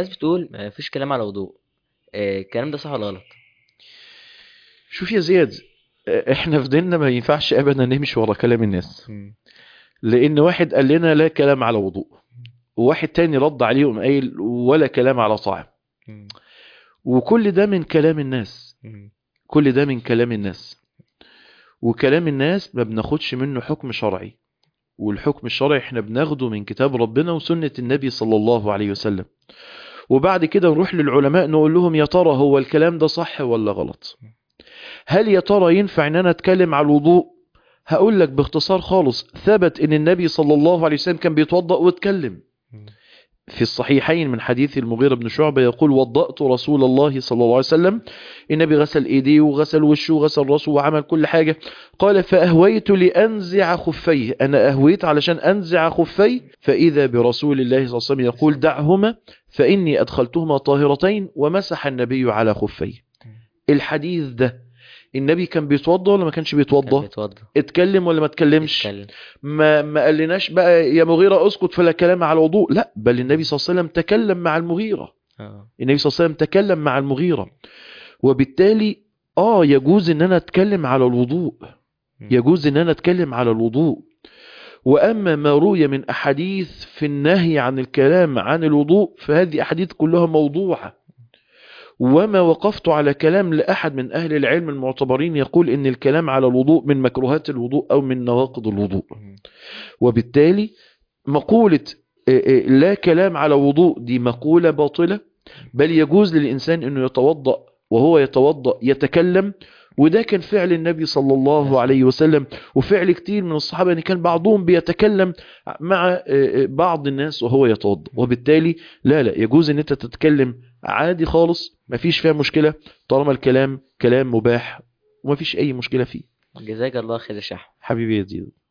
الناس بتقول ما فيش كلام على وضوء آه، الكلام ده صح ولا غلط شوف يا زياد احنا في ديننا ما ينفعش ابدا نمشي ورا كلام الناس لان واحد قال لنا لا كلام على وضوء وواحد تاني رد عليه وقام قايل ولا كلام على طعام وكل ده من كلام الناس كل ده من كلام الناس وكلام الناس ما بناخدش منه حكم شرعي والحكم الشرعي احنا بناخده من كتاب ربنا وسنة النبي صلى الله عليه وسلم وبعد كده نروح للعلماء نقول لهم يا ترى هو الكلام ده صح ولا غلط هل يا ترى ينفع ان انا اتكلم على الوضوء هقول لك باختصار خالص ثبت ان النبي صلى الله عليه وسلم كان بيتوضأ واتكلم في الصحيحين من حديث المغيرة بن شعبة يقول وضأت رسول الله صلى الله عليه وسلم النبي غسل ايديه وغسل وشه وغسل راسه وعمل كل حاجة قال فأهويت لأنزع خفيه أنا أهويت علشان أنزع خفيه فإذا برسول الله صلى الله عليه وسلم يقول دعهما فإني أدخلتهما طاهرتين ومسح النبي على خفيه الحديث ده النبي كان بيتوضى ولا ما كانش كان بيتوضى بيتوضى اتكلم ولا ما اتكلمش يتكلم ما ما قالناش بقى يا مغيرة اسكت فلا كلام على الوضوء لا بل النبي صلى الله عليه وسلم تكلم مع المغيرة اه النبي صلى الله عليه وسلم تكلم مع المغيرة وبالتالي اه يجوز ان انا اتكلم على الوضوء يجوز ان انا اتكلم على الوضوء واما ما روي من احاديث في النهي عن الكلام عن الوضوء فهذه احاديث كلها موضوعة وما وقفت على كلام لأحد من أهل العلم المعتبرين يقول إن الكلام على الوضوء من مكروهات الوضوء أو من نواقض الوضوء وبالتالي مقولة آه، آه، لا كلام على وضوء دي مقولة باطلة بل يجوز للإنسان أنه يتوضأ وهو يتوضأ يتكلم وده كان فعل النبي صلى الله عليه وسلم وفعل كتير من الصحابة أن كان بعضهم بيتكلم مع آه، آه، بعض الناس وهو يتوضأ وبالتالي لا لا يجوز أن أنت تتكلم عادي خالص مفيش فيها مشكلة طالما الكلام كلام مباح ومفيش أي مشكلة فيه جزاك الله خير يا شيخ حبيبي يا زيد